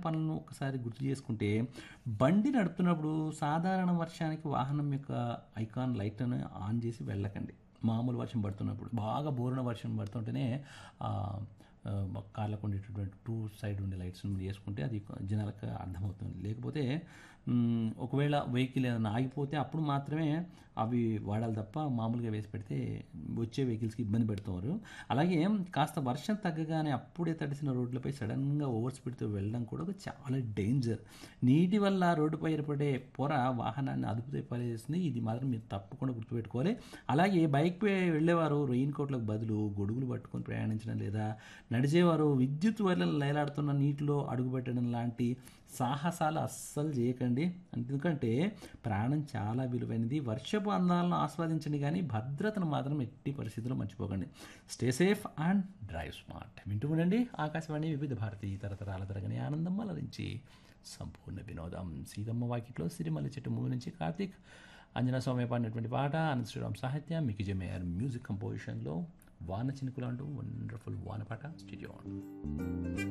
పనులను ఒకసారి గుర్తు చేసుకుంటే బండి నడుపుతున్నప్పుడు సాధారణ వర్షానికి వాహనం యొక్క ఐకాన్ లైట్లను ఆన్ చేసి వెళ్ళకండి మామూలు వర్షం పడుతున్నప్పుడు బాగా బోరున వర్షం పడుతుంటేనే ఆ, ఆ, కార్లకు ఉండేటటువంటి టూ సైడ్ ఉండే లైట్స్ మీరు చేసుకుంటే అది జనాలకు అర్థమవుతుంది లేకపోతే మ్, ఒకవేళ వెహికల్ ఏదైనా ఆగిపోతే అప్పుడు మాత్రమే అవి వాడాలి తప్ప మామూలుగా వేసి పెడితే వచ్చే వెహికల్స్కి ఇబ్బంది పెడుతున్నారు అలాగే కాస్త వర్షం తగ్గగానే అప్పుడే తడిసిన రోడ్లపై సడన్గా ఓవర్ స్పీడ్తో వెళ్ళడం కూడా ఒక చాలా డేంజర్ నీటి వల్ల రోడ్డుపై ఏర్పడే పొర వాహనాన్ని అదుపుతో పనిచేస్తుంది ఇది మాత్రం మీరు తప్పకుండా గుర్తుపెట్టుకోవాలి అలాగే బైక్ పై వెళ్ళేవారు రెయిన్ కోట్లకు బదులు గొడుగులు పట్టుకొని ప్రయాణించడం లేదా నడిచేవారు విద్యుత్ వల్ల లేలాడుతున్న నీటిలో అడుగుపెట్టడం లాంటి సాహసాలు అస్సలు చేయకండి ఎందుకంటే ప్రాణం చాలా విలువైనది వర్షపు అందాలను ఆస్వాదించండి కానీ భద్రతను మాత్రం ఎట్టి పరిస్థితుల్లో మర్చిపోకండి stay safe and drive smart వింటూ ఉండండి ఆకాశవాణి వివిధ భారతి తరతరాల తరగని ఆనందం అలరించి సంపూర్ణ వినోదం సీతమ్మ వాకిట్లో సిరిమల్లి చెట్టు మూవీ నుంచి కార్తీక్ అంజనా స్వామి పాడినటువంటి పాట అనంత శ్రీరామ్ సాహిత్యం మికి జమేయర్ మ్యూజిక్ కంపోజిషన్లో వాన చినుకులు అంటూ వండర్ఫుల్ వాన పాట స్టూడియో